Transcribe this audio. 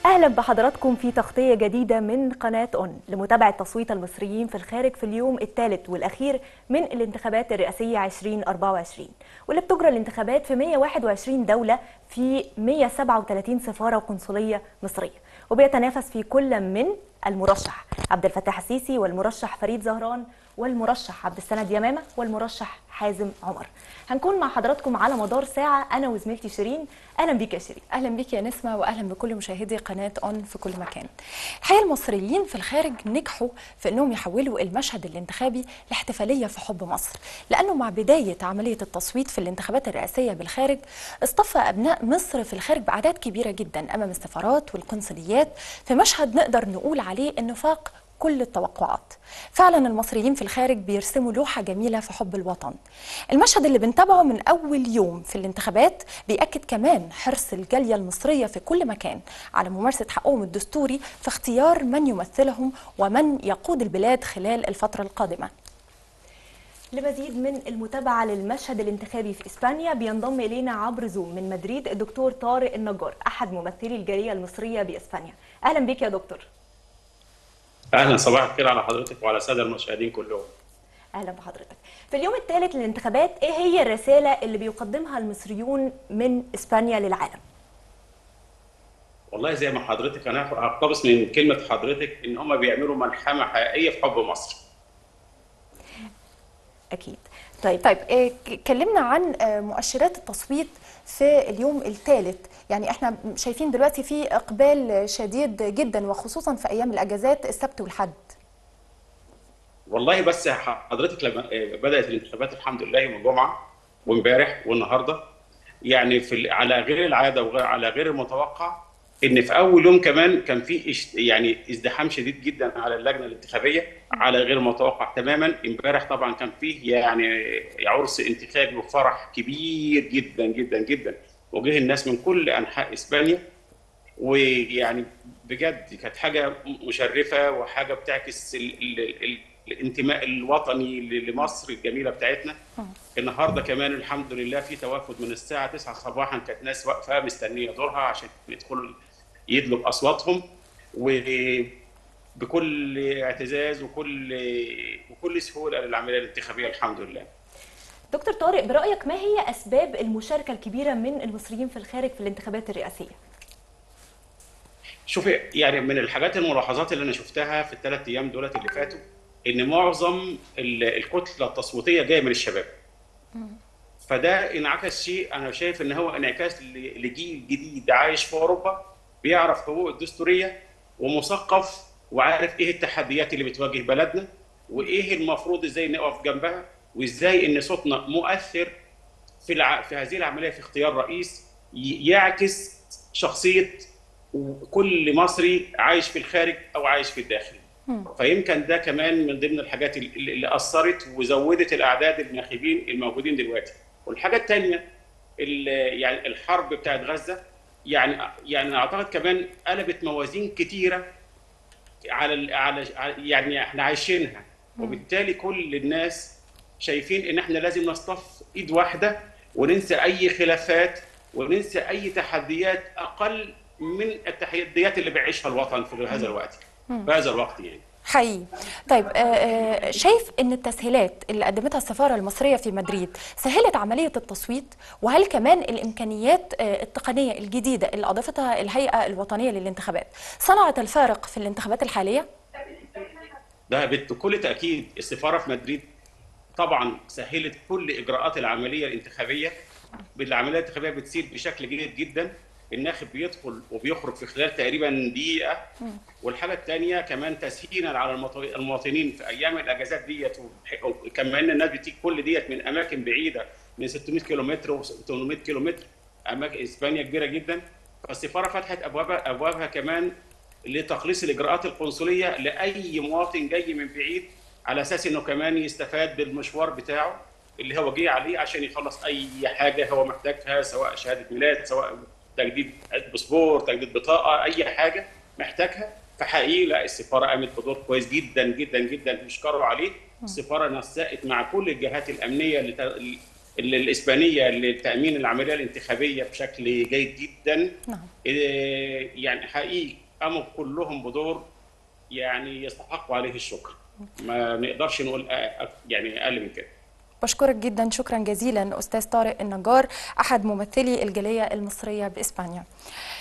اهلا بحضراتكم في تغطيه جديده من قناه اون لمتابعه تصويت المصريين في الخارج في اليوم الثالث والاخير من الانتخابات الرئاسيه 2024 واللي بتجرى الانتخابات في 121 دوله في 137 سفاره وقنصليه مصريه وبيتنافس في كل من المرشح عبد الفتاح السيسي والمرشح فريد زهران والمرشح عبد السند يمامه والمرشح حازم عمر هنكون مع حضراتكم على مدار ساعه انا وزميلتي شيرين اهلا بيك يا شيرين اهلا بيك يا نسمه واهلا بكل مشاهدي قناه اون في كل مكان الحقيقه المصريين في الخارج نجحوا في انهم يحولوا المشهد الانتخابي لاحتفاليه في حب مصر لانه مع بدايه عمليه التصويت في الانتخابات الرئاسيه بالخارج اصطفى ابناء مصر في الخارج باعداد كبيره جدا امام السفارات والقنصليات في مشهد نقدر نقول عليه انه فاق كل التوقعات فعلا المصريين في الخارج بيرسموا لوحة جميلة في حب الوطن المشهد اللي بنتابعه من أول يوم في الانتخابات بيأكد كمان حرص الجالية المصرية في كل مكان على ممارسة حقهم الدستوري في اختيار من يمثلهم ومن يقود البلاد خلال الفترة القادمة لمزيد من المتابعة للمشهد الانتخابي في إسبانيا بينضم إلينا عبر زوم من مدريد الدكتور طارق النجار أحد ممثلي الجالية المصرية بإسبانيا أهلا بك يا دكتور اهلا صباح الخير على حضرتك وعلى الساده المشاهدين كلهم اهلا بحضرتك في اليوم الثالث للانتخابات ايه هي الرساله اللي بيقدمها المصريون من اسبانيا للعالم والله زي ما حضرتك انا هقتبس من كلمه حضرتك ان هم بيعملوا ملحمه حقيقيه في حب مصر اكيد طيب طيب إيه كلمنا عن مؤشرات التصويت في اليوم الثالث يعني احنا شايفين دلوقتي في اقبال شديد جدا وخصوصا في ايام الاجازات السبت والحد والله بس حضرتك لما بدات الانتخابات الحمد لله يوم الجمعه وامبارح والنهارده يعني في على غير العاده وعلى غير المتوقع ان في اول يوم كمان كان في يعني ازدحام شديد جدا على اللجنه الانتخابيه على غير المتوقع تماما امبارح طبعا كان فيه يعني عرس انتخابي وفرح كبير جدا جدا جدا وجه الناس من كل انحاء اسبانيا ويعني بجد كانت حاجه مشرفه وحاجه بتعكس ال ال ال الانتماء الوطني لمصر الجميله بتاعتنا النهارده كمان الحمد لله في توافد من الساعه 9 صباحا كانت ناس واقفه مستنيه دورها عشان يدخلوا يدلوا باصواتهم وبكل اعتزاز وكل وكل سهوله للعمليه الانتخابيه الحمد لله. دكتور طارق برايك ما هي اسباب المشاركه الكبيره من المصريين في الخارج في الانتخابات الرئاسيه؟ شوفي يعني من الحاجات الملاحظات اللي انا شفتها في الثلاث ايام دولت اللي فاتوا ان معظم الكتله التصويتيه جايه من الشباب. فده انعكس شيء انا شايف ان هو انعكاس لجيل جديد عايش في اوروبا بيعرف حقوق الدستوريه ومثقف وعارف ايه التحديات اللي بتواجه بلدنا وايه المفروض ازاي نقف جنبها وازاي ان صوتنا مؤثر في الع... في هذه العمليه في اختيار رئيس يعكس شخصيه كل مصري عايش في الخارج او عايش في الداخل. فيمكن ده كمان من ضمن الحاجات اللي اثرت وزودت الاعداد الناخبين الموجودين دلوقتي. والحاجه الثانيه يعني الحرب بتاعت غزه يعني يعني اعتقد كمان قلبت موازين كتيره على على يعني احنا عايشينها وبالتالي كل الناس شايفين ان احنا لازم نصطف ايد واحده وننسى اي خلافات وننسى اي تحديات اقل من التحديات اللي بيعيشها الوطن في هذا الوقت في هذا الوقت يعني حقيقي طيب آه شايف ان التسهيلات اللي قدمتها السفاره المصريه في مدريد سهلت عمليه التصويت وهل كمان الامكانيات آه التقنيه الجديده اللي اضافتها الهيئه الوطنيه للانتخابات صنعت الفارق في الانتخابات الحاليه ده بكل تاكيد السفاره في مدريد طبعا سهلت كل اجراءات العمليه الانتخابيه العمليه الانتخابيه بتسير بشكل جيد جدا الناخب بيدخل وبيخرج في خلال تقريبا دقيقه والحاجه الثانيه كمان تسهيلا على المواطنين في ايام الاجازات ديت وكمان الناس بتيجي كل ديت من اماكن بعيده من 600 كيلومتر و800 كيلومتر اماكن اسبانيا كبيره جدا فالسفاره فتحت ابوابها ابوابها كمان لتقليص الاجراءات القنصليه لاي مواطن جاي من بعيد على اساس انه كمان يستفاد بالمشوار بتاعه اللي هو جه عليه عشان يخلص اي حاجه هو محتاجها سواء شهاده ميلاد سواء تجديد باسبور تجديد بطاقه اي حاجه محتاجها فحقيقي لا السفاره قامت بدور كويس جدا جدا جدا نشكره عليه السفاره نسقت مع كل الجهات الامنيه اللي ال- الاسبانيه لتامين العمليه الانتخابيه بشكل جيد جدا نعم إيه، يعني حقيقي قاموا كلهم بدور يعني يستحقوا عليه الشكر ما نقدرش نقول أ- أ- يعني اقل من كده بشكرك جدا شكرا جزيلا أستاذ طارق النجار أحد ممثلي الجالية المصرية بإسبانيا